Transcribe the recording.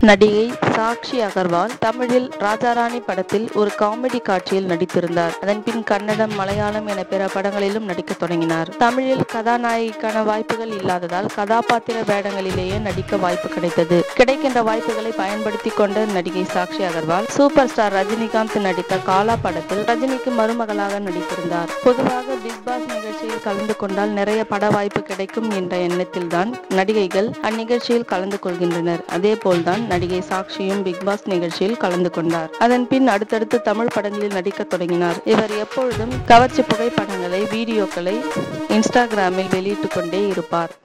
நடிகை சாக்ஷி அகர்வால் தமிழில் ராஜாராணி படத்தில் ஒரு காமெடி காட்சியில் நடித்திருந்தார் அதன் பின் கன்னடம் மலையாளம் என பிற படங்களிலும் நடிக்க தொடங்கினார் தமிழில் கதாநாயகிக்கான வாய்ப்புகள் இல்லாததால் கதாபாத்திர வேடங்களிலேயே நடிக்க வாய்ப்பு கிடைத்தது கிடைக்கின்ற வாய்ப்புகளை பயன்படுத்தி கொண்ட நடிகை சாக்ஷி அகர்வால் சூப்பர் ஸ்டார் ரஜினிகாந்த் நடித்த காலா படத்தில் ரஜினிக்கு மருமகளாக நடித்திருந்தார் பொதுவாக பிக் பாஸ் நிகழ்ச்சியில் கலந்து கொண்டால் நிறைய பட வாய்ப்பு கிடைக்கும் என்ற எண்ணத்தில்தான் நடிகைகள் அந்நிகழ்ச்சியில் கலந்து கொள்கின்றனர் அதே போல்தான் நடிகை சாக்ஷியும் பிக் பாஸ் நிகழ்ச்சியில் கலந்து கொண்டார் அதன் பின் அடுத்தடுத்து தமிழ் படங்களில் நடிக்க தொடங்கினார் இவர் எப்பொழுதும் கவர்ச்சி புகைப்படங்களை வீடியோக்களை இன்ஸ்டாகிராமில் வெளியிட்டுக் கொண்டே இருப்பார்